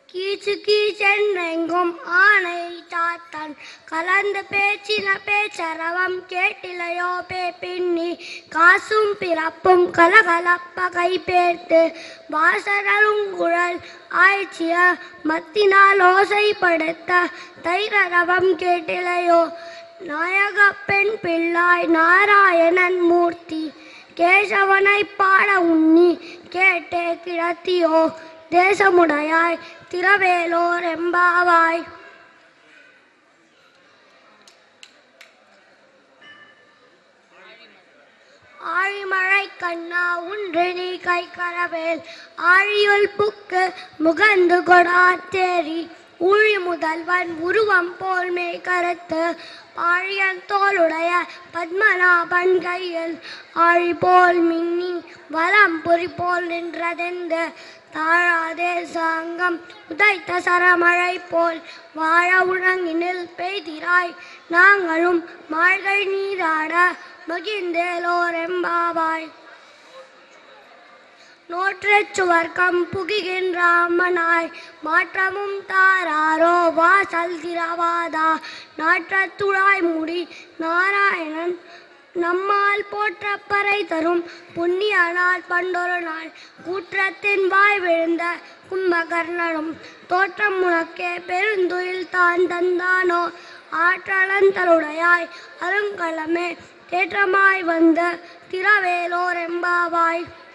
கீச்சு கீச்சென்றெங்கும் ஆனை சாத்தான் கலந்த பேச்சின பேச்சரவம் கேட்டிலையோ பே பின்னி காசும் பிறப்பும் கலகலப்ப கை பேர்த்து வாசனரும் குழல் ஆய்ச்சிய மத்தினால் ஓசைப்படுத்த தைரரவம் கேட்டிலையோ நாயக பெண் பிள்ளாய் நாராயணன் மூர்த்தி கேசவனை பாட உண்ணி கேட்டே கிடத்தியோ தேசமுடையாய் திரவேலோர் எம்பாவாய் ஆழிமழை கண்ணா உன்று நீ கை கரவேல் ஆழியுள் புக்கு முகந்து கொடாத்தேரி ஊழி முதல்வன் உருவம் போல் மே கருத்து பாழியன் தோளுடைய பத்மநாபன் கையில் ஆழி போல் மின்னி வலம் பொறி போல் நின்றதெந்து தாழாதே சாங்கம் உதைத்த சரமழை போல் வாழ உணங்கினில் பெய்திராய் நாங்களும் மாழ்கை நீராட மகிழ்ந்தேலோரெம்பாவாய் நோற்றச் சுவர்க்கம் புகுகின்ற அம்மனாய் மாற்றமும் தாராரோ வாசல் திரவாதா நாற்றத்துழாய் முடி நாராயணன் நம்மால் போற்ற பறை தரும் புண்ணிய நாள் பண்டொரு நாள் கூற்றத்தின் வாய் விழுந்த கும்பகர்ணனும் தோற்றம் உனக்கே பெருந்துயில் தான் தந்தானோ ஆற்றலந்தருடையாய் அருங்கலமே தேற்றமாய் வந்த திரவேலோர் எம்பாவாய்